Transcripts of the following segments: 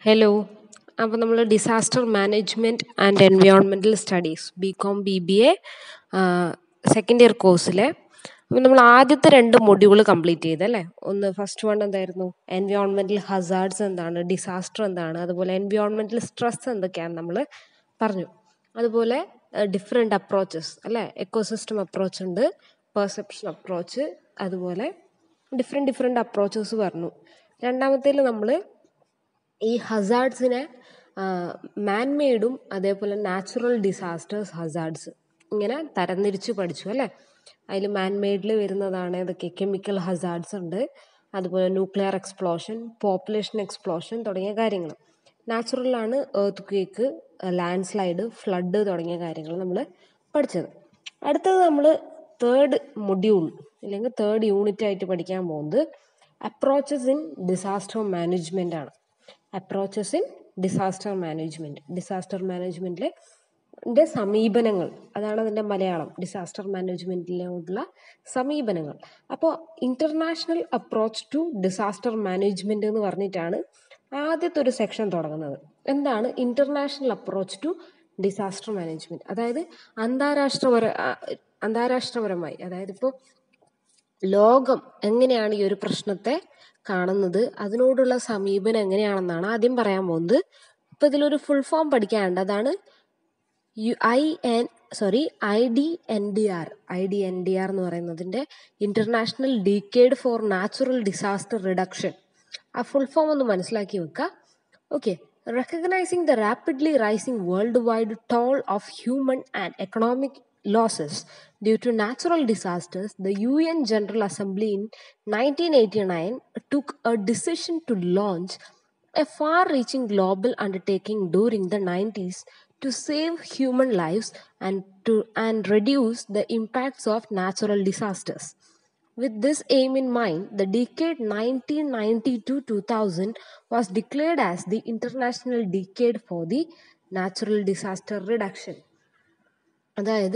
Hello അപ്പോൾ നമ്മൾ disaster management and environmental studies B com B B A second year കോഴ്സിലെ അപ്പോൾ നമ്മൾ ആദ്യത്തെ രണ്ട് മൊഡ്യൂൾ കംപ്ലീറ്റ് ചെയ്തല്ലേ ഒന്ന് ഫസ്റ്റ് വൺ എന്തായിരുന്നു എൻവയോൺമെൻറ്റൽ ഹസാർഡ്സ് എന്താണ് ഡിസാസ്റ്റർ എന്താണ് അതുപോലെ എൻവയോൺമെൻറ്റൽ സ്ട്രെസ് എന്തൊക്കെയാണ് നമ്മൾ പറഞ്ഞു അതുപോലെ ഡിഫറെൻ്റ് അപ്രോച്ചസ് അല്ലേ എക്കോസിസ്റ്റം അപ്രോച്ച് ഉണ്ട് പെർസെപ്ഷൻ അപ്രോച്ച് അതുപോലെ ഡിഫറെൻറ്റ് ഡിഫറെൻ്റ് അപ്രോച്ചസ് പറഞ്ഞു രണ്ടാമത്തേൽ നമ്മൾ ഈ ഹസാർഡ്സിനെ മാൻമെയ്ഡും അതേപോലെ നാച്ചുറൽ ഡിസാസ്റ്റേഴ്സ് ഹസാർഡ്സ് ഇങ്ങനെ തരംതിരിച്ച് പഠിച്ചു അല്ലേ അതിൽ മാൻമെയ്ഡിൽ വരുന്നതാണ് ഇതൊക്കെ കെമിക്കൽ ഹസാർഡ്സ് ഉണ്ട് അതുപോലെ ന്യൂക്ലിയർ എക്സ്പ്ലോഷൻ പോപ്പുലേഷൻ എക്സ്പ്ലോഷൻ തുടങ്ങിയ കാര്യങ്ങൾ നാച്ചുറലാണ് earthquake landslide flood തുടങ്ങിയ കാര്യങ്ങൾ നമ്മൾ പഠിച്ചത് അടുത്തത് നമ്മൾ തേർഡ് മൊഡ്യൂൾ അല്ലെങ്കിൽ തേർഡ് യൂണിറ്റ് ആയിട്ട് പഠിക്കാൻ പോകുന്നത് അപ്രോച്ചസ് ഇൻ ഡിസാസ്റ്റർ മാനേജ്മെൻ്റ് ആണ് approaches in disaster management disaster മാനേജ്മെൻറ്റിലെ ൻ്റെ സമീപനങ്ങൾ അതാണ് അതിൻ്റെ മലയാളം ഡിസാസ്റ്റർ മാനേജ്മെൻറ്റിലോട്ടുള്ള സമീപനങ്ങൾ അപ്പോൾ international approach to disaster management എന്ന് പറഞ്ഞിട്ടാണ് ആദ്യത്തെ ഒരു സെക്ഷൻ തുടങ്ങുന്നത് എന്താണ് international approach to disaster management അതായത് അന്താരാഷ്ട്രപര അന്താരാഷ്ട്രപരമായി അതായത് ഇപ്പോൾ ലോകം എങ്ങനെയാണ് ഈ ഒരു പ്രശ്നത്തെ കാണുന്നത് അതിനോടുള്ള സമീപനം എങ്ങനെയാണെന്നാണ് ആദ്യം പറയാൻ പോകുന്നത് ഇപ്പോൾ ഇതിലൊരു ഫുൾ ഫോം പഠിക്കാനുണ്ട് അതാണ് U I N sorry I D N D R I D N D R എന്ന് പറയുന്നതിൻ്റെ international decade for natural disaster reduction ആ ഫുൾ ഫോം ഒന്ന് മനസ്സിലാക്കി വെക്കുക okay recognizing the rapidly rising worldwide toll of human and economic losses due to natural disasters, the UN General Assembly in 1989 took a decision to launch a far reaching global undertaking during the 90s to save human lives and, to, and reduce the impacts of natural disasters. With this aim in mind, the decade 1992-2000 was declared as the International Decade for the Natural Disaster Reduction. അതായത്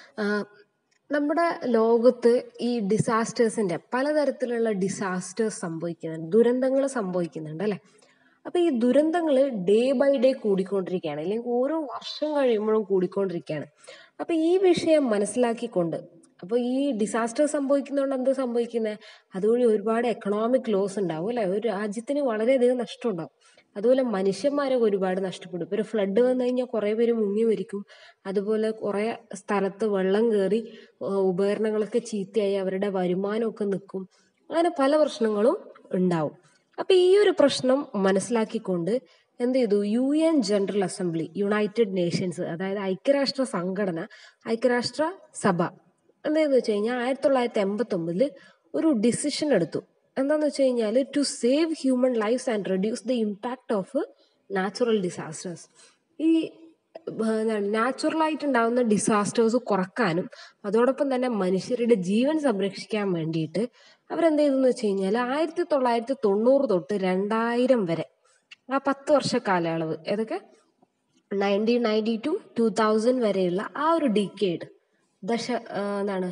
നമ്മുടെ ലോകത്ത് ഈ ഡിസാസ്റ്റേഴ്സിൻ്റെ പലതരത്തിലുള്ള disasters സംഭവിക്കുന്നുണ്ട് ദുരന്തങ്ങൾ സംഭവിക്കുന്നുണ്ട് അല്ലേ അപ്പോൾ ഈ ദുരന്തങ്ങൾ ഡേ ബൈ ഡേ കൂടിക്കൊണ്ടിരിക്കുകയാണ് അല്ലെങ്കിൽ ഓരോ വർഷം കഴിയുമ്പോഴും കൂടിക്കൊണ്ടിരിക്കുകയാണ് അപ്പോൾ ഈ വിഷയം മനസ്സിലാക്കിക്കൊണ്ട് അപ്പോൾ ഈ ഡിസാസ്റ്റർ സംഭവിക്കുന്നതുകൊണ്ട് എന്ത് സംഭവിക്കുന്നത് അതുവഴി ഒരുപാട് എക്കണോമിക് ലോസ് ഉണ്ടാവും അല്ലേ ഒരു രാജ്യത്തിന് വളരെയധികം നഷ്ടം ഉണ്ടാവും അതുപോലെ മനുഷ്യന്മാരൊക്കെ ഒരുപാട് നഷ്ടപ്പെടും ഇപ്പോൾ ഒരു ഫ്ലഡ് വന്നു കഴിഞ്ഞാൽ കുറേ പേര് മുങ്ങി മരിക്കും അതുപോലെ കുറേ സ്ഥലത്ത് വെള്ളം കയറി ഉപകരണങ്ങളൊക്കെ ചീത്തയായി അവരുടെ വരുമാനമൊക്കെ നിൽക്കും അങ്ങനെ പല പ്രശ്നങ്ങളും ഉണ്ടാവും അപ്പോൾ ഈ ഒരു പ്രശ്നം മനസ്സിലാക്കിക്കൊണ്ട് എന്ത് ചെയ്തു U N general assembly United Nations അതായത് ഐക്യരാഷ്ട്ര സംഘടന ഐക്യരാഷ്ട്ര സഭ എന്താണെന്ന് വെച്ച് കഴിഞ്ഞാൽ ആയിരത്തി തൊള്ളായിരത്തി എൺപത്തൊമ്പതിൽ ഒരു ഡിസിഷൻ എടുത്തു എന്താണെന്ന് വെച്ച് കഴിഞ്ഞാൽ to save human lives and reduce the impact of natural disasters ഈ നാച്ചുറലായിട്ട് ഉണ്ടാകുന്ന ഡിസാസ്റ്റേഴ്സ് കുറക്കാനും അതോടൊപ്പം തന്നെ മനുഷ്യരുടെ ജീവൻ സംരക്ഷിക്കാൻ വേണ്ടിയിട്ട് അവരെന്ത് ചെയ്തെന്ന് വെച്ച് കഴിഞ്ഞാൽ ആയിരത്തി തൊള്ളായിരത്തി തൊണ്ണൂറ് തൊട്ട് രണ്ടായിരം വരെ ആ പത്ത് വർഷ കാലയളവ് ഏതൊക്കെ nineteen ninety to two thousand വരെയുള്ള ആ ഒരു ഡിക്കേഡ് ദശ എന്താണ്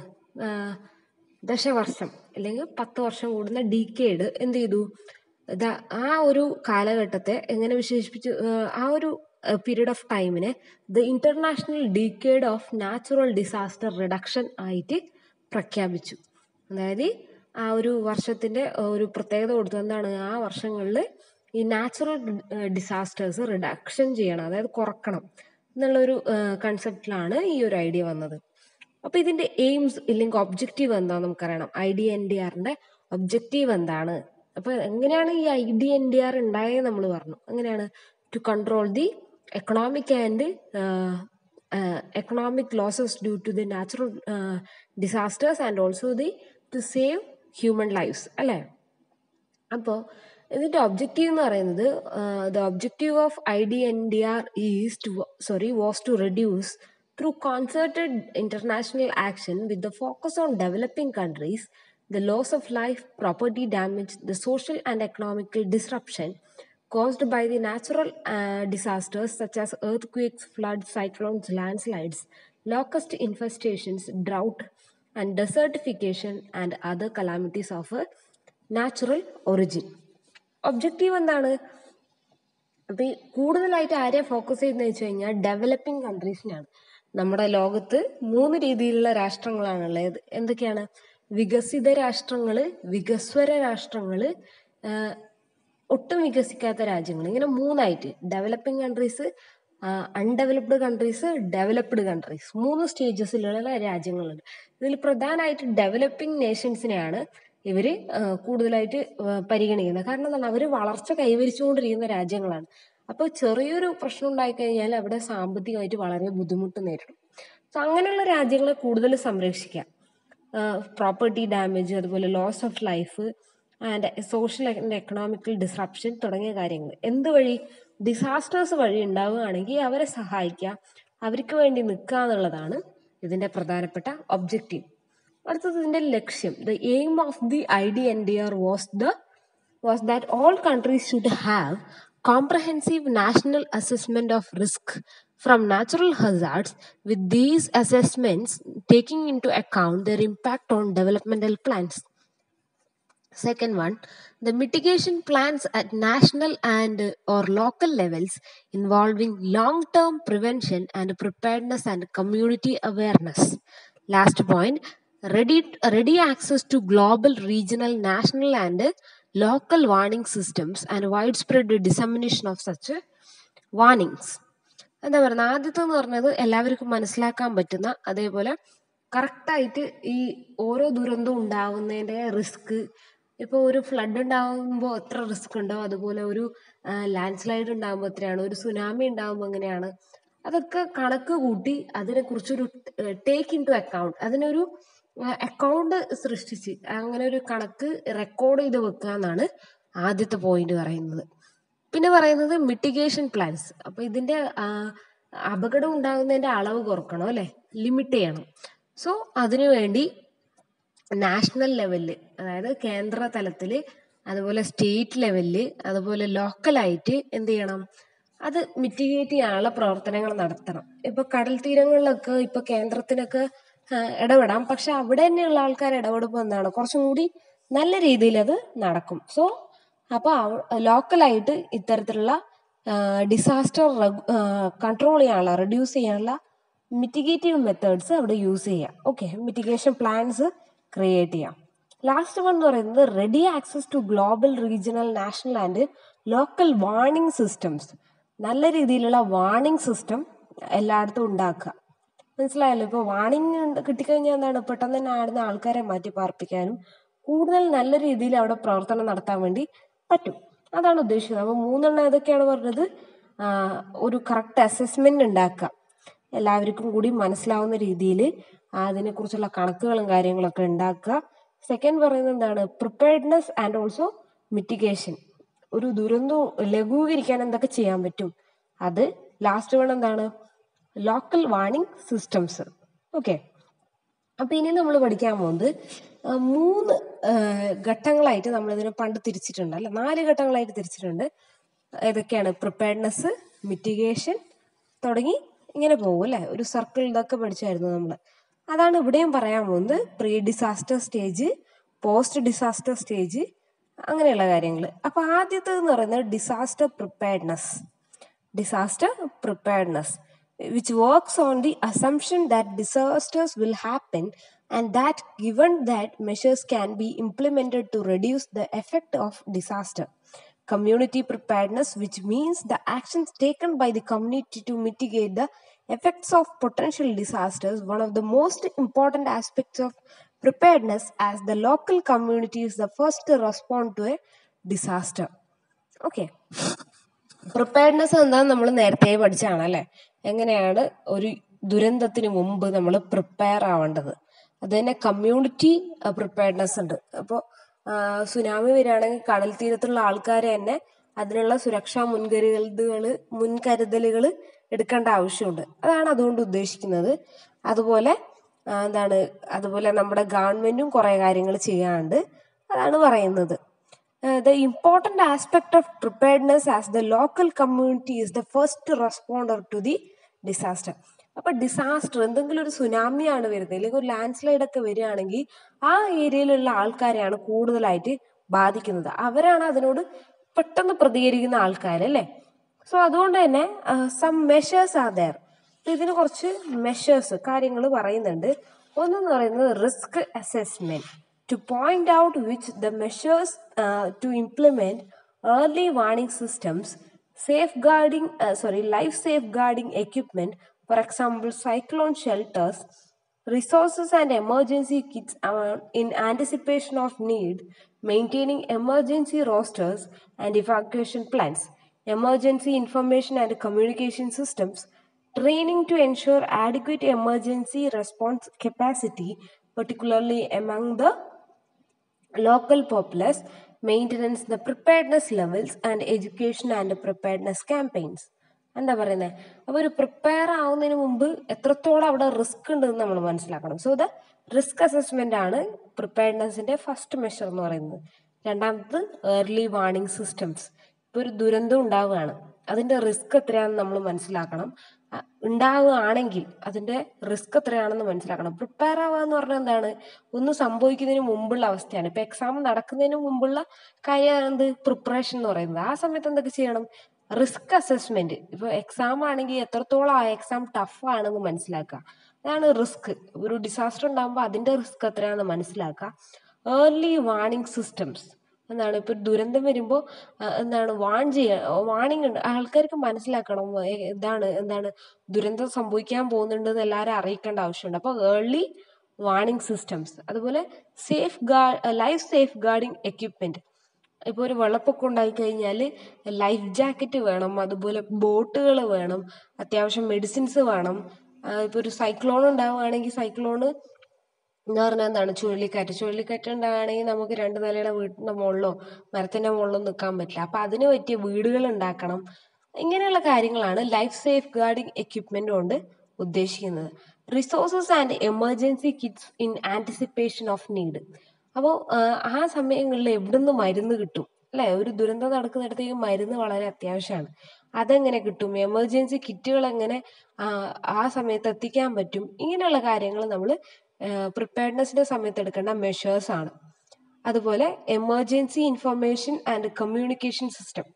ദശവർഷം അല്ലെങ്കിൽ പത്ത് വർഷം കൂടുന്ന ഡിക്കേഡ് എന്ത് ചെയ്തു ആ ഒരു കാലഘട്ടത്തെ എങ്ങനെ വിശേഷിപ്പിച്ചു ആ ഒരു പീരീഡ് ഓഫ് ടൈമിനെ the international decade of natural disaster reduction ആയിട്ട് പ്രഖ്യാപിച്ചു അതായത് ആ ഒരു വർഷത്തിന്റെ ഒരു പ്രത്യേകത കൊടുത്തു എന്താണ് ആ വർഷങ്ങളിൽ ഈ നാച്ചുറൽ ഡിസാസ്റ്റേഴ്സ് റിഡക്ഷൻ ചെയ്യണം അതായത് കുറക്കണം എന്നുള്ളൊരു കൺസെപ്റ്റിലാണ് ഈ ഒരു ഐഡിയ വന്നത് അപ്പോൾ ഇതിന്റെ എയിംസ് ഇല്ലെങ്കിൽ ഒബ്ജക്റ്റീവ് എന്താണെന്ന് നമുക്കറിയണം ഐ ഡി എൻ ഡി ആറിന്റെ ഒബ്ജക്റ്റീവ് എന്താണ് അപ്പോൾ എങ്ങനെയാണ് ഈ I D N D R ഉണ്ടായത് നമ്മൾ പറഞ്ഞു എങ്ങനെയാണ് to control the economic and economic losses due to the natural disasters and also the to save human lives അല്ലേ അപ്പോൾ ഇതിൻ്റെ ഒബ്ജക്റ്റീവ് എന്ന് പറയുന്നത് the objective of I D N D R is to sorry was to reduce through concerted international action with the focus on developing countries, the loss of life, property damage, the social and economical disruption caused by the natural uh, disasters such as earthquakes, floods, cyclones, landslides, locust infestations, drought, and desertification, and other calamities of a natural origin. Objective എന്താണ് അപ്പൊ ഈ കൂടുതലായിട്ട് ആരെ focus ചെയ്യുന്നത് വെച്ച് കഴിഞ്ഞാൽ developing കൺട്രീസിനാണ് നമ്മുടെ ലോകത്ത് മൂന്ന് രീതിയിലുള്ള രാഷ്ട്രങ്ങളാണ് ഉള്ളത് എന്തൊക്കെയാണ് വികസിത രാഷ്ട്രങ്ങള് വികസ്വര രാഷ്ട്രങ്ങള് ആഹ് ഒട്ടും വികസിക്കാത്ത രാജ്യങ്ങൾ ഇങ്ങനെ മൂന്നായിട്ട് developing countries undeveloped countries developed countries മൂന്ന് സ്റ്റേജസിലുള്ള രാജ്യങ്ങളുണ്ട് ഇതിൽ പ്രധാനമായിട്ട് ഡെവലപ്പിംഗ് നേഷൻസിനെയാണ് ഇവര് ആഹ് കൂടുതലായിട്ട് ആഹ് പരിഗണിക്കുന്നത് കാരണം എന്താണ് അവര് വളർച്ച കൈവരിച്ചുകൊണ്ടിരിക്കുന്ന രാജ്യങ്ങളാണ് അപ്പോൾ ചെറിയൊരു പ്രശ്നം ഉണ്ടായിക്കഴിഞ്ഞാൽ അവിടെ സാമ്പത്തികമായിട്ട് വളരെ ബുദ്ധിമുട്ട് നേരിടും സോ അങ്ങനെയുള്ള രാജ്യങ്ങളെ കൂടുതൽ സംരക്ഷിക്കുക പ്രോപ്പർട്ടി ഡാമേജ് അതുപോലെ loss of life and social and economical disruption തുടങ്ങിയ കാര്യങ്ങൾ എന്ത് വഴി ഡിസാസ്റ്റേഴ്സ് വഴി ഉണ്ടാവുകയാണെങ്കിൽ അവരെ സഹായിക്കുക അവർക്ക് വേണ്ടി നിൽക്കുക എന്നുള്ളതാണ് ഇതിന്റെ പ്രധാനപ്പെട്ട ഒബ്ജക്റ്റീവ് അടുത്തത് ഇതിന്റെ ലക്ഷ്യം the aim of the I D N D R was the was that all countries should have comprehensive national assessment of risk from natural hazards with these assessments taking into account their impact on developmental plans second one the mitigation plans at national and uh, or local levels involving long term prevention and preparedness and community awareness last point ready ready access to global regional national and uh, local warning systems and widespread dissemination of such uh, warnings എന്താ പറയുക ആദ്യത്തെ എന്ന് പറഞ്ഞത് എല്ലാവർക്കും മനസ്സിലാക്കാൻ പറ്റുന്ന അതേപോലെ കറക്റ്റായിട്ട് ഈ ഓരോ ദുരന്തം ഉണ്ടാവുന്നതിന്റെ റിസ്ക് ഇപ്പോൾ ഒരു ഫ്ലഡ് ഉണ്ടാകുമ്പോൾ എത്ര റിസ്ക് ഉണ്ടോ അതുപോലെ ഒരു ലാൻഡ് സ്ലൈഡ് ഉണ്ടാകുമ്പോൾ എത്രയാണ് ഒരു സുനാമി ഉണ്ടാകുമ്പോൾ എങ്ങനെയാണ് അതൊക്കെ കണക്ക് കൂട്ടി അതിനെക്കുറിച്ചൊരു ടേക്ക് ഇൻ ടു അക്കൗണ്ട് അതിനൊരു അക്കൗണ്ട് സൃഷ്ടിച്ച് അങ്ങനെ ഒരു കണക്ക് റെക്കോർഡ് ചെയ്ത് വെക്കുക എന്നാണ് ആദ്യത്തെ പോയിന്റ് പറയുന്നത് പിന്നെ പറയുന്നത് മിറ്റിഗേഷൻ പ്ലാൻസ് അപ്പൊ ഇതിന്റെ ആ, അപകടം ഉണ്ടാകുന്നതിന്റെ അളവ് കുറക്കണം അല്ലെ ലിമിറ്റ് ചെയ്യണം സോ അതിനുവേണ്ടി നാഷണൽ ലെവലില് അതായത് കേന്ദ്ര തലത്തില് അതുപോലെ സ്റ്റേറ്റ് ലെവലില് അതുപോലെ ലോക്കലായിട്ട് എന്ത് ചെയ്യണം അത് മിറ്റിഗേറ്റ് ചെയ്യാനുള്ള പ്രവർത്തനങ്ങൾ നടത്തണം ഇപ്പൊ കടൽ തീരങ്ങളിലൊക്കെ ഇപ്പൊ കേന്ദ്രത്തിനൊക്കെ ആ, ഇടപെടാം പക്ഷെ അവിടെ തന്നെയുള്ള ആൾക്കാർ ഇടപെടുമ്പോൾ എന്താണ് കുറച്ചും കൂടി നല്ല രീതിയിൽ അത് നടക്കും സോ അപ്പൊ ലോക്കലായിട്ട് ഇത്തരത്തിലുള്ള ഡിസാസ്റ്റർ കൺട്രോൾ ചെയ്യാനുള്ള റെഡ്യൂസ് ചെയ്യാനുള്ള മിറ്റിഗേറ്റീവ് മെത്തേഡ്സ് അവിടെ യൂസ് ചെയ്യാം ഓക്കെ മിറ്റിഗേഷൻ പ്ലാൻസ് ക്രിയേറ്റ് ചെയ്യാം ലാസ്റ്റ് വൺ എന്ന് പറയുന്നത് ready access to global regional national and local warning systems നല്ല രീതിയിലുള്ള വാർണിംഗ് സിസ്റ്റം എല്ലായിടത്തും ഉണ്ടാക്കുക മനസ്സിലായല്ലോ ഇപ്പോൾ വാർണിംഗ് കിട്ടിക്കഴിഞ്ഞാൽ എന്താണ് പെട്ടെന്ന് തന്നെ ആടുന്ന ആൾക്കാരെ മാറ്റി പാർപ്പിക്കാനും കൂടുതൽ നല്ല രീതിയിൽ അവിടെ പ്രവർത്തനം നടത്താൻ വേണ്ടി പറ്റും അതാണ് ഉദ്ദേശിക്കുന്നത് അപ്പോൾ മൂന്നെണ്ണം ഏതൊക്കെയാണ് പറഞ്ഞത് ആ, ഒരു കറക്റ്റ് അസസ്മെന്റ് ഉണ്ടാക്കുക എല്ലാവർക്കും കൂടി മനസ്സിലാവുന്ന രീതിയിൽ അതിനെക്കുറിച്ചുള്ള കണക്കുകളും കാര്യങ്ങളൊക്കെ ഉണ്ടാക്കുക സെക്കൻഡ് പറയുന്നത് എന്താണ് പ്രിപ്പയർഡ്നെസ് ആൻഡ് ഓൾസോ മിറ്റിഗേഷൻ ഒരു ദുരന്തം ലഘൂകരിക്കാൻ എന്തൊക്കെ ചെയ്യാൻ പറ്റും അത് ലാസ്റ്റ് വൺ എന്താണ് ലോക്കൽ വാർണിംഗ് സിസ്റ്റംസ് ഓക്കെ അപ്പൊ ഇനി നമ്മൾ പഠിക്കാൻ പോകുന്നത് ആ, മൂന്ന് ആ, ഘട്ടങ്ങളായിട്ട് നമ്മൾ ഇതിനെ പണ്ട് തിരിച്ചിട്ടുണ്ട് അല്ലെ നാല് ഘട്ടങ്ങളായിട്ട് തിരിച്ചിട്ടുണ്ട് ഏതൊക്കെയാണ് പ്രിപ്പയർഡ്നെസ് മിറ്റിഗേഷൻ തുടങ്ങി ഇങ്ങനെ പോകും അല്ലെ ഒരു സർക്കിൾ ഇതൊക്കെ പഠിച്ചായിരുന്നു നമ്മൾ അതാണ് ഇവിടെയും പറയാൻ പോകുന്നത് pre disaster stage post disaster stage അങ്ങനെയുള്ള കാര്യങ്ങൾ അപ്പൊ ആദ്യത്തേത് എന്ന് പറയുന്നത് disaster preparedness disaster preparedness, which works on the assumption that disasters will happen and that given that measures can be implemented to reduce the effect of disaster. Community preparedness, which means the actions taken by the community to mitigate the effects of potential disasters, one of the most important aspects of preparedness as the local community is the first to respond to a disaster. Okay. Preparedness എന്താന്ന് നമ്മൾ നേരത്തെ പഠിച്ചാണ് അല്ലെ എങ്ങനെയാണ് ഒരു ദുരന്തത്തിന് മുമ്പ് നമ്മൾ പ്രിപ്പയർ ആവേണ്ടത് അത് തന്നെ കമ്മ്യൂണിറ്റി പ്രിപ്പയർനെസ് ഉണ്ട് അപ്പോൾ സുനാമി വരികയാണെങ്കിൽ കടൽ തീരത്തുള്ള ആൾക്കാർ തന്നെ അതിനുള്ള സുരക്ഷാ മുൻകരുതലുകൾ മുൻകരുതലുകൾ എടുക്കേണ്ട ആവശ്യമുണ്ട് അതാണ് അതുകൊണ്ട് ഉദ്ദേശിക്കുന്നത് അതുപോലെ ആ, എന്താണ് അതുപോലെ നമ്മുടെ ഗവൺമെന്റും കുറെ കാര്യങ്ങൾ ചെയ്യാനുണ്ട് അതാണ് പറയുന്നത് Uh, the important aspect of preparedness as the local community is the first responder to the disaster അപ്പൊ ഡിസാസ്റ്റർ എന്തെങ്കിലും ഒരു സുനാമിയാണ് വരുന്നത് അല്ലെങ്കിൽ ഒരു ലാൻഡ് സ്ലൈഡ് ഒക്കെ വരികയാണെങ്കിൽ ആ ഏരിയയിലുള്ള ആൾക്കാരെയാണ് കൂടുതലായിട്ട് ബാധിക്കുന്നത് അവരാണ് അതിനോട് പെട്ടെന്ന് പ്രതികരിക്കുന്ന ആൾക്കാർ അല്ലേ സോ അതുകൊണ്ട് തന്നെ സം മെഷേഴ്സ് ആർ ദയർ ഇതിന് കുറച്ച് മെഷേഴ്സ് കാര്യങ്ങൾ പറയുന്നുണ്ട് ഒന്നെന്ന് പറയുന്നത് risk assessment to point out which the measures to implement early warning systems safeguarding sorry life safeguarding equipment for example cyclone shelters resources and emergency kits are in anticipation of need, maintaining emergency rosters and evacuation plans, emergency information and communication systems, training to ensure adequate emergency response capacity, particularly among the local populace, maintenance the preparedness levels, and education and preparedness campaigns. എന്താ പറയുന്നത് അപ്പോൾ ഒരു prepare ആവുന്നതിന് മുമ്പ് എത്രത്തോളം അവിടെ risk ഉണ്ടെന്ന് നമ്മൾ മനസ്സിലാക്കണം സോ ദ റിസ്ക് അസസ്മെന്റ് ആണ് പ്രിപ്പയർനെസിന്റെ ഫസ്റ്റ് മെഷർ എന്ന് പറയുന്നത് രണ്ടാമത് ഏർലി വാർണിംഗ് സിസ്റ്റംസ് ഇപ്പോൾ ഒരു ദുരന്തം ഉണ്ടാവുകയാണ് അതിന്റെ റിസ്ക് എത്രയാണെന്ന് നമ്മൾ മനസ്സിലാക്കണം അ- ഉണ്ടാവുകയാണെങ്കിൽ അതിന്റെ റിസ്ക് എത്രയാണെന്ന് മനസ്സിലാക്കണം പ്രിപ്പയർ ആവുക എന്ന് പറഞ്ഞാൽ എന്താണ് ഒന്ന് സംഭവിക്കുന്നതിന് മുമ്പുള്ള അവസ്ഥയാണ് ഇപ്പൊ എക്സാം നടക്കുന്നതിന് മുമ്പുള്ള കാര്യമാണ് എന്ത് പ്രിപ്പറേഷൻ എന്ന് പറയുന്നത് ആ സമയത്ത് എന്തൊക്കെ ചെയ്യണം റിസ്ക് അസസ്മെന്റ് ഇപ്പൊ എക്സാം ആണെങ്കിൽ എത്രത്തോളം ആ എക്സാം ടഫ് ആണെന്ന് മനസ്സിലാക്കുക അതാണ് റിസ്ക് ഒരു ഡിസാസ്റ്റർ ഉണ്ടാകുമ്പോൾ അതിന്റെ റിസ്ക് എത്രയാണെന്ന് മനസ്സിലാക്കുക ഏർലി വാർണിംഗ് സിസ്റ്റംസ് എന്താണ് ഇപ്പൊ ദുരന്തം വരുമ്പോൾ എന്താണ് വാൺ ചെയ്യുക വാണിംഗ് ഉണ്ട് ആൾക്കാർക്ക് മനസ്സിലാക്കണം ഏ, ഇതാണ് എന്താണ് ദുരന്തം സംഭവിക്കാൻ പോകുന്നുണ്ട് എന്ന് എല്ലാവരും അറിയിക്കേണ്ട ആവശ്യമുണ്ട് അപ്പോൾ ഏർലി വാർണിംഗ് സിസ്റ്റംസ് അതുപോലെ safeguard life safeguarding equipment ഇപ്പോൾ ഒരു വെള്ളപ്പൊക്കം ഉണ്ടായി കഴിഞ്ഞാൽ ലൈഫ് ജാക്കറ്റ് വേണം അതുപോലെ ബോട്ടുകൾ വേണം അത്യാവശ്യം മെഡിസിൻസ് വേണം ഇപ്പോൾ ഒരു സൈക്ലോൺ ഉണ്ടാവുകയാണെങ്കിൽ സൈക്ലോണ് എന്ന് പറഞ്ഞാൽ എന്താണ് ചുഴലിക്കാറ്റ് ചുഴലിക്കാറ്റ് ഉണ്ടാവുകയാണെങ്കിൽ നമുക്ക് രണ്ട് നിലയുടെ വീടിന്റെ മുകളിലോ മരത്തിന്റെ മുകളിലോ നിൽക്കാൻ പറ്റില്ല അപ്പൊ അതിന് പറ്റിയ വീടുകൾ ഉണ്ടാക്കണം ഇങ്ങനെയുള്ള കാര്യങ്ങളാണ് ലൈഫ് സേഫ് ഗാർഡിംഗ് എക്യുപ്മെന്റ് കൊണ്ട് ഉദ്ദേശിക്കുന്നത് resources and emergency kits in anticipation of need അപ്പോൾ ആ സമയങ്ങളിൽ എവിടുന്ന് മരുന്ന് കിട്ടും അല്ലെ ഒരു ദുരന്തം നടക്കുന്നിടത്തേക്ക് മരുന്ന് വളരെ അത്യാവശ്യമാണ് അതെങ്ങനെ കിട്ടും എമർജൻസി കിറ്റുകൾ എങ്ങനെ ആ, ആ സമയത്ത് എത്തിക്കാൻ പറ്റും ഇങ്ങനെയുള്ള കാര്യങ്ങൾ നമ്മൾ പ്രിപ്പയർനെസിന്റെ സമയത്ത് എടുക്കേണ്ട മെഷേഴ്സ് ആണ് അതുപോലെ emergency information and communication system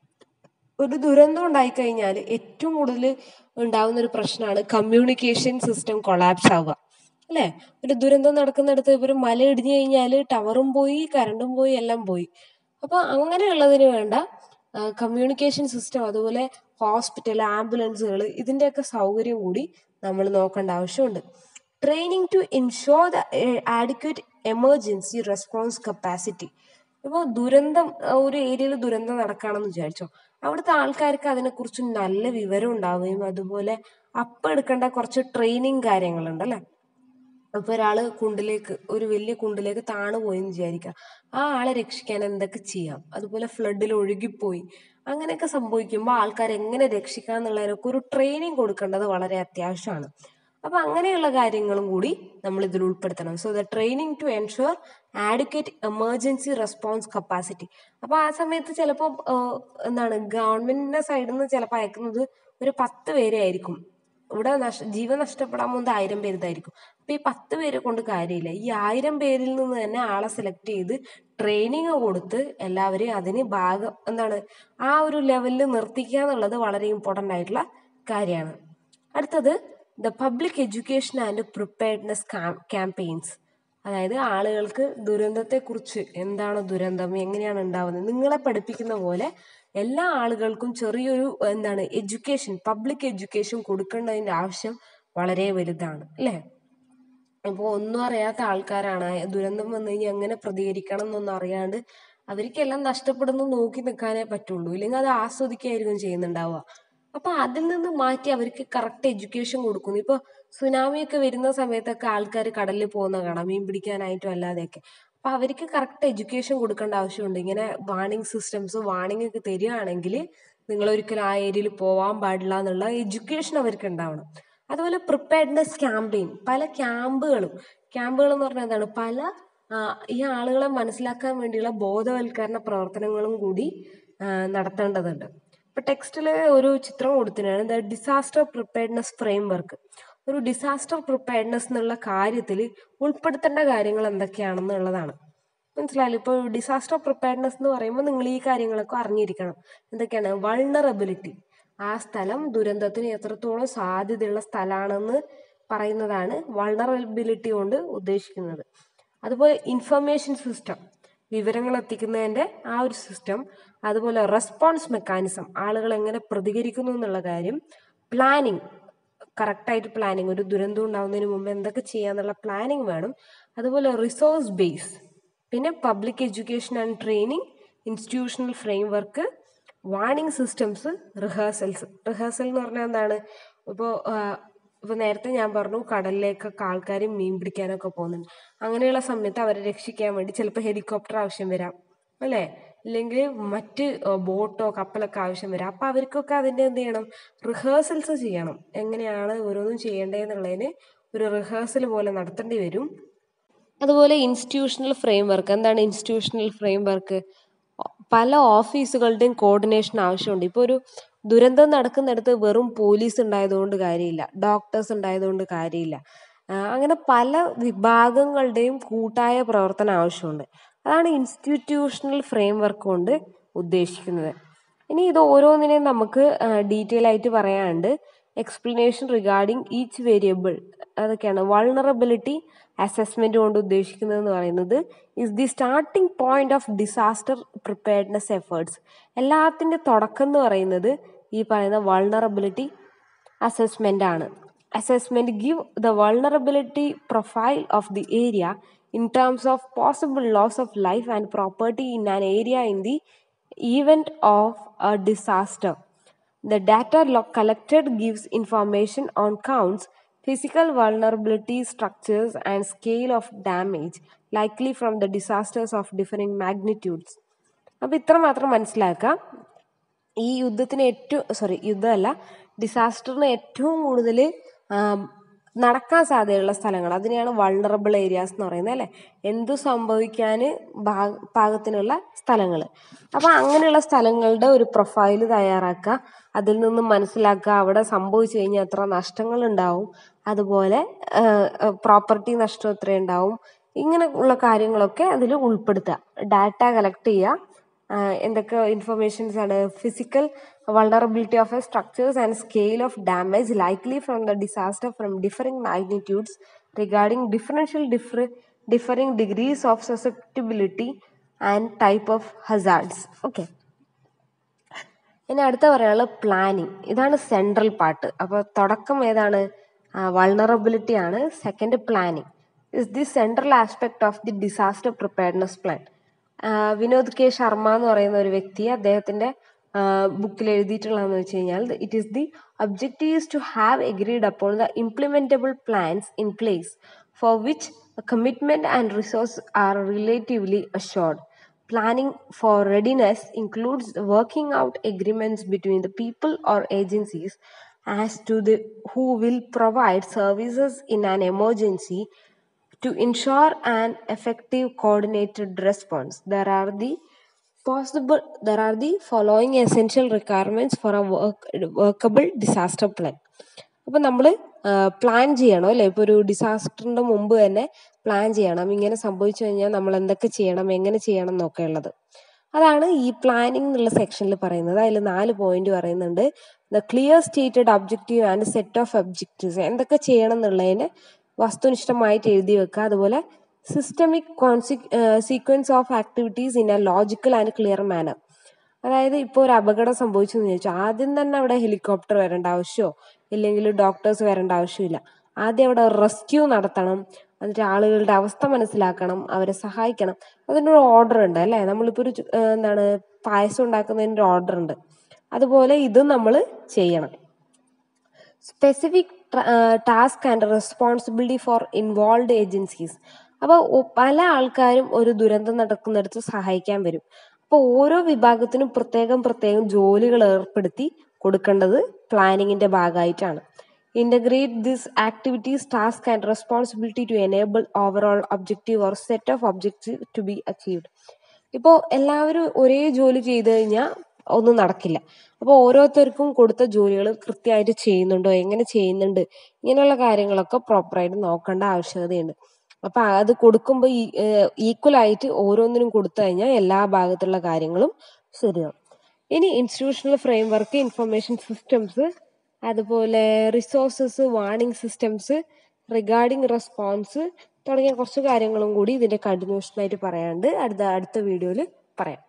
ഒരു ദുരന്തം ഉണ്ടായിക്കഴിഞ്ഞാൽ ഏറ്റവും കൂടുതൽ ഉണ്ടാവുന്ന ഒരു പ്രശ്നമാണ് കമ്മ്യൂണിക്കേഷൻ സിസ്റ്റം കൊളാപ്സ് ആവുക അല്ലേ ഒരു ദുരന്തം നടക്കുന്നിടത്ത് ഇപ്പൊ ഒരു മല ഇടിഞ്ഞു കഴിഞ്ഞാൽ ടവറും പോയി കറണ്ടും പോയി എല്ലാം പോയി അപ്പൊ അങ്ങനെയുള്ളതിന് വേണ്ട കമ്മ്യൂണിക്കേഷൻ സിസ്റ്റം അതുപോലെ ഹോസ്പിറ്റൽ ആംബുലൻസുകൾ ഇതിന്റെയൊക്കെ സൗകര്യം കൂടി നമ്മൾ നോക്കേണ്ട ആവശ്യമുണ്ട് training to ensure the adequate emergency response capacity ഇപ്പോൾ ദുരന്തം ആ, ഒരു ഏരിയയിൽ ദുരന്തം നടക്കുകയാണെന്ന് വിചാരിച്ചോ അവിടുത്തെ ആൾക്കാർക്ക് അതിനെക്കുറിച്ച് നല്ല വിവരം ഉണ്ടാവുകയും അതുപോലെ അപ്പം എടുക്കേണ്ട കുറച്ച് ട്രെയിനിങ് കാര്യങ്ങളുണ്ട് അല്ലേ അപ്പൊ ഒരാള് കുണ്ടിലേക്ക് ഒരു വലിയ കുണ്ടിലേക്ക് താണു പോയി എന്ന് വിചാരിക്കുക ആ ആളെ രക്ഷിക്കാൻ എന്തൊക്കെ ചെയ്യാം അതുപോലെ ഫ്ലഡിൽ ഒഴുകിപ്പോയി അങ്ങനെയൊക്കെ സംഭവിക്കുമ്പോൾ ആൾക്കാരെ എങ്ങനെ രക്ഷിക്കാം എന്നുള്ളതിനൊക്കെ ഒരു ട്രെയിനിങ് കൊടുക്കേണ്ടത് വളരെ അത്യാവശ്യമാണ് അപ്പൊ അങ്ങനെയുള്ള കാര്യങ്ങളും കൂടി നമ്മൾ ഇതിൽ ഉൾപ്പെടുത്തണം so the training to ensure adequate emergency response capacity അപ്പൊ ആ സമയത്ത് ചിലപ്പോൾ എന്താണ് ഗവൺമെന്റിന്റെ സൈഡിൽ നിന്ന് ചിലപ്പോൾ അയക്കുന്നത് ഒരു പത്ത് പേരെ ആയിരിക്കും ഇവിടെ നഷ ജീവൻ നഷ്ടപ്പെടാൻ പോകുന്നത് ആയിരം പേരുതായിരിക്കും അപ്പൊ ഈ പത്ത് പേരെ കൊണ്ട് കാര്യമില്ല ഈ ആയിരം പേരിൽ നിന്ന് തന്നെ ആളെ സെലക്ട് ചെയ്ത് ട്രെയിനിങ് കൊടുത്ത് എല്ലാവരെയും അതിന് ഭാഗം എന്താണ് ആ ഒരു ലെവലിൽ നിർത്തിക്കുക എന്നുള്ളത് വളരെ ഇമ്പോർട്ടന്റ് ആയിട്ടുള്ള കാര്യമാണ് അടുത്തത് the public education and preparedness campaigns അതായത് ആളുകൾക്ക് ദുരന്തത്തെക്കുറിച്ച് എന്താണ് ദുരന്തം എങ്ങനെയാണ് ഉണ്ടാവുന്നത് നിങ്ങളെ പഠിപ്പിക്കുന്ന പോലെ എല്ലാ ആളുകൾക്കും ചെറിയൊരു എന്താണ് എഡ്യൂക്കേഷൻ പബ്ലിക് എഡ്യൂക്കേഷൻ കൊടുക്കേണ്ടതിന്റെ ആവശ്യം വളരെ വലുതാണ് അല്ലേ ഇപ്പോൾ ഒന്നും അറിയാത്ത ആൾക്കാരാണ് ദുരന്തം വന്നു കഴിഞ്ഞാൽ എങ്ങനെ പ്രതികരിക്കണം എന്നൊന്നും അറിയാണ്ട് അവർക്കെല്ലാം നഷ്ടപ്പെടുന്നു നോക്കി നിൽക്കാനേ പറ്റുള്ളൂ ഇല്ലെങ്കിൽ അത് ആസ്വദിക്കായിരിക്കും ചെയ്യുന്നുണ്ടാവുക അപ്പൊ അതിൽ നിന്ന് മാറ്റി അവർക്ക് കറക്റ്റ് എഡ്യൂക്കേഷൻ കൊടുക്കുന്നു ഇപ്പൊ സുനാമി ഒക്കെ വരുന്ന സമയത്തൊക്കെ ആൾക്കാർ കടലിൽ പോകുന്ന കാണാം മീൻ പിടിക്കാനായിട്ടും അല്ലാതെയൊക്കെ അപ്പൊ അവർക്ക് കറക്റ്റ് എഡ്യൂക്കേഷൻ കൊടുക്കേണ്ട ആവശ്യമുണ്ട് ഇങ്ങനെ വാണിംഗ് സിസ്റ്റംസ് വാണിംഗ് ഒക്കെ തരികയാണെങ്കിൽ നിങ്ങൾ ഒരിക്കലും ആ ഏരിയയിൽ പോവാൻ പാടില്ല എന്നുള്ള എഡ്യൂക്കേഷൻ അവർക്ക് ഉണ്ടാവണം അതുപോലെ പ്രിപ്പയർഡ്നെസ് ക്യാമ്പയിൻ പല ക്യാമ്പുകളും ക്യാമ്പുകൾ എന്ന് പറഞ്ഞാൽ എന്താണ് പല ആ, ഈ ആളുകളെ മനസ്സിലാക്കാൻ വേണ്ടിയുള്ള ബോധവൽക്കരണ പ്രവർത്തനങ്ങളും കൂടി ആ, നടത്തേണ്ടതുണ്ട് ഇപ്പൊ ടെക്സ്റ്റില് ഒരു ചിത്രം കൊടുത്തിട്ടാണ് ദ ഡിസാസ്റ്റർ പ്രിപ്പയർഡ്നെസ് ഫ്രെയിംവർക്ക് ഒരു ഡിസാസ്റ്റർ പ്രിപ്പയർഡ്നെസ് എന്നുള്ള കാര്യത്തിൽ ഉൾപ്പെടുത്തേണ്ട കാര്യങ്ങൾ എന്തൊക്കെയാണെന്നുള്ളതാണ് മനസ്സിലായല്ലോ ഇപ്പോൾ ഡിസാസ്റ്റർ പ്രിപ്പയർനെസ് എന്ന് പറയുമ്പോൾ നിങ്ങൾ ഈ കാര്യങ്ങളൊക്കെ അറിഞ്ഞിരിക്കണം എന്തൊക്കെയാണ് വൾണറബിലിറ്റി ആ സ്ഥലം ദുരന്തത്തിന് എത്രത്തോളം സാധ്യതയുള്ള സ്ഥലമാണെന്ന് പറയുന്നതാണ് വൾണറബിലിറ്റി കൊണ്ട് ഉദ്ദേശിക്കുന്നത് അതുപോലെ ഇൻഫർമേഷൻ സിസ്റ്റം വിവരങ്ങൾ എത്തിക്കുന്നതിൻ്റെ ആ ഒരു സിസ്റ്റം അതുപോലെ റെസ്പോൺസ് മെക്കാനിസം ആളുകൾ എങ്ങനെ പ്രതികരിക്കുന്നു എന്നുള്ള കാര്യം പ്ലാനിങ് കറക്റ്റായിട്ട് പ്ലാനിങ് ഒരു ദുരന്തം ഉണ്ടാകുന്നതിന് മുമ്പ് എന്തൊക്കെ ചെയ്യാന്നുള്ള പ്ലാനിങ് വേണം അതുപോലെ റിസോഴ്സ് ബേസ് പിന്നെ public education and training institutional framework warning systems rehearsals rehearsal എന്ന് പറഞ്ഞാൽ എന്താണ് ഇപ്പോൾ ഇപ്പോൾ നേരത്തെ ഞാൻ പറഞ്ഞു കടലിലേക്കൊക്കെ ആൾക്കാർ മീൻ പിടിക്കാനൊക്കെ പോകുന്നുണ്ട് അങ്ങനെയുള്ള സമയത്ത് അവരെ രക്ഷിക്കാൻ വേണ്ടി ചിലപ്പോൾ ഹെലികോപ്റ്റർ ആവശ്യം വരാം അല്ലേ ഇല്ലെങ്കിൽ മറ്റ് ബോട്ടോ കപ്പലൊക്കെ ആവശ്യം വരാം അപ്പോൾ അവർക്കൊക്കെ അതിൻ്റെ എന്ത് ചെയ്യണം റിഹേഴ്സൽസ് ചെയ്യണം എങ്ങനെയാണ് ഓരോന്നും ചെയ്യേണ്ടതെന്നുള്ളതിന് ഒരു റിഹേഴ്സൽ പോലെ നടത്തേണ്ടി വരും അതുപോലെ ഇൻസ്റ്റിറ്റ്യൂഷണൽ ഫ്രെയിം വർക്ക് എന്താണ് ഇൻസ്റ്റിറ്റ്യൂഷണൽ ഫ്രെയിം വർക്ക് പല ഓഫീസുകളുടെയും കോർഡിനേഷൻ ആവശ്യമുണ്ട് ഇപ്പോൾ ഒരു ദുരന്തം നടക്കുന്നിടത്ത് വെറും പോലീസ് ഉണ്ടായതുകൊണ്ട് കാര്യമില്ല ഡോക്ടേഴ്സ് ഉണ്ടായതുകൊണ്ട് കാര്യമില്ല അങ്ങനെ പല വിഭാഗങ്ങളുടെയും കൂട്ടായ പ്രവർത്തനം ആവശ്യമുണ്ട് അതാണ് ഇൻസ്റ്റിറ്റ്യൂഷണൽ ഫ്രെയിം വർക്ക് കൊണ്ട് ഉദ്ദേശിക്കുന്നത് ഇനി ഇത് ഓരോന്നിനെയും നമുക്ക് ഡീറ്റെയിൽ ആയിട്ട് പറയാനുണ്ട് എക്സ്പ്ലനേഷൻ റിഗാർഡിങ് ഈച്ച് വേരിയബിൾ അതൊക്കെയാണ് വൾണറബിലിറ്റി അസസ്മെന്റ് കൊണ്ട് ഉദ്ദേശിക്കുന്നത് എന്ന് പറയുന്നത് is the starting point of disaster preparedness efforts എല്ലാത്തിൻ്റെ തുടക്കം എന്ന് പറയുന്നത് ഈ പറയുന്ന വൾണറബിലിറ്റി അസസ്മെന്റ് ആണ് assessment give the vulnerability profile of the area in terms of possible loss of life and property in an area in the event of a disaster. The data collected gives information on counts, physical vulnerability structures, and scale of damage likely from the disasters of differing magnitudes. അപ്പോൾ ഇത്ര മാത്രം മനസ്സിലാക്കുക ഈ യുദ്ധത്തിന് ഏറ്റവും sorry യുദ്ധമല്ല ഡിസാസ്റ്ററിന് ഏറ്റവും കൂടുതൽ നടക്കാൻ സാധ്യതയുള്ള സ്ഥലങ്ങൾ അതിനെയാണ് വൾണറബിൾ ഏരിയാസ് എന്ന് പറയുന്നത് അല്ലേ എന്തു സംഭവിക്കാൻ പാകത്തിനുള്ള സ്ഥലങ്ങൾ അപ്പോൾ അങ്ങനെയുള്ള സ്ഥലങ്ങളുടെ ഒരു പ്രൊഫൈൽ തയ്യാറാക്കുക അതിൽ നിന്നും മനസ്സിലാക്കുക അവിടെ സംഭവിച്ചു കഴിഞ്ഞാൽ എത്ര നഷ്ടങ്ങൾ ഉണ്ടാവും അതുപോലെ പ്രോപ്പർട്ടി നഷ്ടം എത്ര ഉണ്ടാവും ഇങ്ങനെ ഉള്ള കാര്യങ്ങളൊക്കെ അതിൽ ഉൾപ്പെടുത്തുക ഡാറ്റ കളക്ട് ചെയ്യുക എന്തൊക്കെ ഇൻഫർമേഷൻസ് ആണ് physical vulnerability of a structures and scale of damage likely from the disaster from differing magnitudes regarding differential differ, differing degrees of susceptibility and type of hazards okay ഇനി അടുത്ത പറയാനുള്ളത് planning ഇതാണ് central part അപ്പോൾ തുടക്കം ഏതാണ് vulnerability ആണ് second planning is the central aspect of the disaster preparedness plan Vinod K Sharma എന്ന് പറയുന്ന ഒരു വ്യക്തി അദ്ദേഹത്തിന്റെ ബുക്കിൽ എഴുതിയിട്ടുള്ളതെന്ന് വെച്ച് കഴിഞ്ഞാൽ it is the objective is to have agreed upon the implementable plans in place for which commitment and resource are relatively assured Planning for readiness includes working out agreements between the people or agencies as to the who will provide services in an emergency to ensure an effective coordinated response. There are the possible there are the following essential requirements for a work, workable disaster plan. അപ്പം നമ്മൾ plan ചെയ്യണം അല്ലേ ഇപ്പോൾ ഒരു ഡിസാസ്റ്ററിൻ്റെ മുമ്പ് തന്നെ plan ചെയ്യണം ഇങ്ങനെ സംഭവിച്ചു കഴിഞ്ഞാൽ നമ്മൾ എന്തൊക്കെ ചെയ്യണം എങ്ങനെ ചെയ്യണം എന്നൊക്കെ ഉള്ളത് അതാണ് ഈ പ്ലാനിംഗ് എന്നുള്ള സെക്ഷനിൽ പറയുന്നത് അതിൽ നാല് പോയിന്റ് പറയുന്നുണ്ട് the clear stated objective and set of objectives എന്തൊക്കെ ചെയ്യണം എന്നുള്ളതിന് വസ്തുനിഷ്ഠമായിട്ട് എഴുതി വെക്കുക അതുപോലെ systemic consequence of activities in a logical and clear manner അതായത് ഇപ്പോൾ ഒരു അപകടം സംഭവിച്ചു എന്ന് ചോദിച്ചാൽ ആദ്യം തന്നെ അവിടെ ഹെലികോപ്റ്റർ വരേണ്ട ആവശ്യമോ ഇല്ലെങ്കിൽ ഡോക്ടേഴ്സ് വരേണ്ട ആവശ്യമില്ല ആദ്യം അവിടെ റെസ്ക്യൂ നടത്തണം എന്നിട്ട് ആളുകളുടെ അവസ്ഥ മനസ്സിലാക്കണം അവരെ സഹായിക്കണം അതിനൊരു ഓർഡർ ഉണ്ട് അല്ലേ നമ്മളിപ്പോൾ ഒരു എന്താണ് പായസം ഉണ്ടാക്കുന്നതിന് ഒരു ഓർഡർ ഉണ്ട് അതുപോലെ ഇതും നമ്മൾ ചെയ്യണം specific task and responsibility for involve agencies അപ്പോൾ പല ആൾക്കാരും ഒരു ദുരന്തം നടക്കുന്നിടത്ത് സഹായിക്കാൻ വരും അപ്പോൾ ഓരോ വിഭാഗത്തിനും പ്രത്യേകം പ്രത്യേകം ജോലികൾ ഏർപ്പെടുത്തി കൊടുക്കേണ്ടത് പ്ലാനിങ്ങിന്റെ ഭാഗമായിട്ടാണ് integrate this activities task and responsibility to enable overall objective or set of objective to be achieved ഇപ്പോൾ എല്ലാവരും ഒരേ ജോലി ചെയ്തു കഴിഞ്ഞാൽ ഒന്നും നടക്കില്ല അപ്പോൾ ഓരോരുത്തർക്കും കൊടുത്ത ജോലികൾ കൃത്യമായിട്ട് ചെയ്യുന്നുണ്ടോ എങ്ങനെ ചെയ്യുന്നുണ്ട് ഇങ്ങനെയുള്ള കാര്യങ്ങളൊക്കെ പ്രോപ്പറായിട്ട് നോക്കേണ്ട ആവശ്യകതയുണ്ട് അപ്പം അത് കൊടുക്കുമ്പോൾ ഈ ഈക്വൽ ആയിട്ട് ഓരോന്നിനും കൊടുത്തു കഴിഞ്ഞാൽ എല്ലാ ഭാഗത്തുള്ള കാര്യങ്ങളും ശരിയാവും ഇനി institutional framework information systems അതുപോലെ resources warning systems regarding response തുടങ്ങിയ കുറച്ച് കാര്യങ്ങളും കൂടി ഇതിൻ്റെ കണ്ടിന്യൂഷനായിട്ട് പറയാനുണ്ട് അടുത്ത അടുത്ത വീഡിയോയിൽ പറയാം